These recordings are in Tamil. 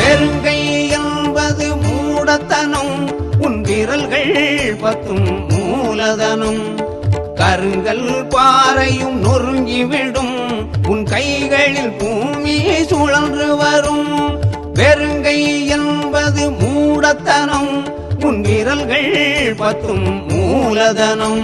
வெறுங்கை என்பது மூடத்தனம் உன் விரல்கள் பத்தும் மூலதனம் கருங்கல் பாறையும் நொறுங்கிவிடும் உன் கைகளில் பூமி சுழன்று வரும் வெறுங்கை என்பது மூடத்தனம் உன் விரல்கள் பத்தும் மூலதனம்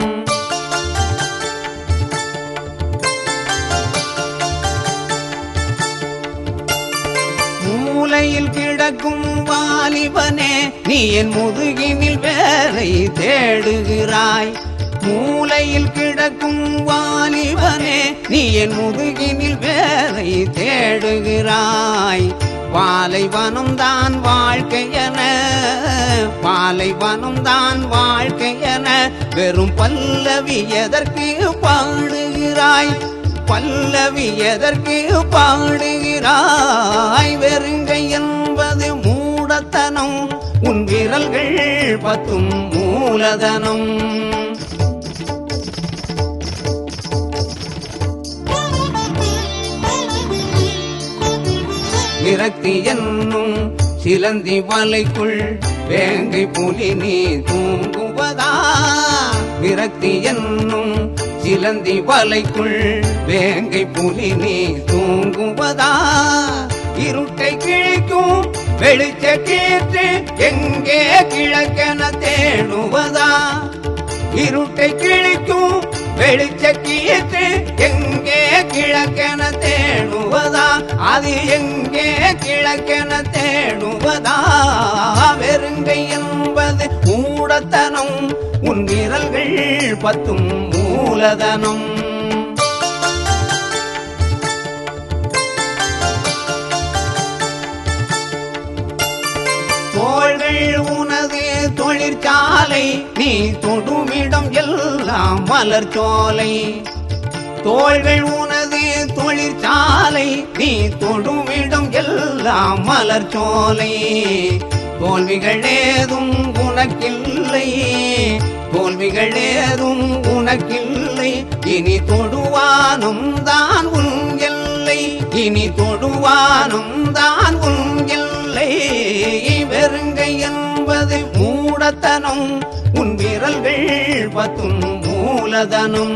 மூலையில் கிடக்கும் வாலிபனே நீ என் முதுகினில் வேலை தேடுகிறாய் மூலையில் கிடக்கும் வாலிபனே நீ என் முதுகினில் வேலை தேடுகிறாய் பாலைவனம் தான் வாழ்க்கையென பாலைவனம் தான் வாழ்க்கையென வெறும் பல்லவி எதற்கு பாடுகிறாய் பல்லவி எதற்கு பாடுகிறாய் வெறுங்கை என்பது மூடத்தனம் உன் விரல்கள் பத்தும் மூலதனம் விரக்தி என்னும் சிலந்தி வலைக்குள் வேங்கை புலி நீ தூங்குவதா விரக்தி என்னும் சிலந்தி வலைக்குள் வேங்கை புலி நீ தூங்குவதா இருட்டை கிழிக்கும் வெளிச்ச கீற்று எங்கே கிழக்கென தேடுவதா இருட்டை கிழிக்கும் வெளிச்ச கீற்று எங்கே கிழக்கென தேடுவதா அது எங்கே கிழக்கென தேடுவதா வெறுங்கை என்பது மூடத்தனம் உன் விரல்கள் பத்தும் மூலதனம் தோள்கள் உனது தொழிற்சாலை நீ தொடுமிடம் எல்லாம் மலர் சோலை தோள்கள் உனது தொழிற்சாலை நீ தொடுமிடம் எல்லாம் மலர் சோலை தோல்விகள் ஏதும் உனக்கில்லை தோல்விகள் ஏதும் உனக்கில்லை இனி தொடுவானும் தான் உன் எல்லை இனி தொடுவானும் தான் உன் எல்லை வெறுங்கை என்பது மூடத்தனம் உன் விரல்கள் பத்தும் மூலதனம்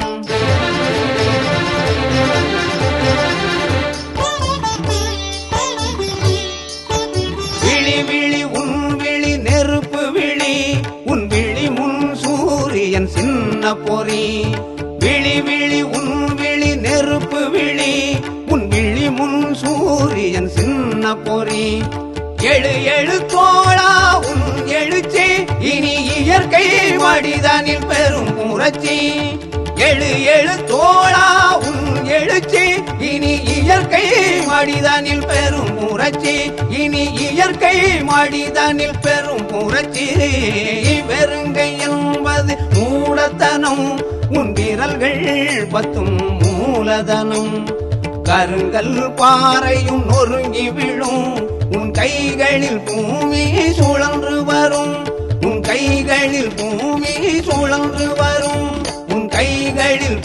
விழி விழி உன் விழி நெருப்பு விழி உன் விழி முன் சூரியன் சின்ன பொறி விழி விழி உன் விழி நெருப்பு விழி உன் விழி முன் சூரியன் சின்ன பொறி எழு எழு தோழா உன் எழுச்சி இனி இயற்கை வடிதனில் பெரும் புரட்சி எழு எழு தோழா உன் எழுச்சி இனி இயற்கை மடிதனில் பெரும் புரட்சி இனி இயற்கை மடிதனில் பெரும் புரட்சி வெறுங்கை என்பது மூடத்தனம் உன் விரல்கள் பத்தும் மூலதனம் கருங்கல் பாறையும் நொறுங்கி விழும் உன் கைகளில் பூமி சுழன்று வரும் உன் கைகளில் பூமி சுழன்று வரும் உன் கைகளில்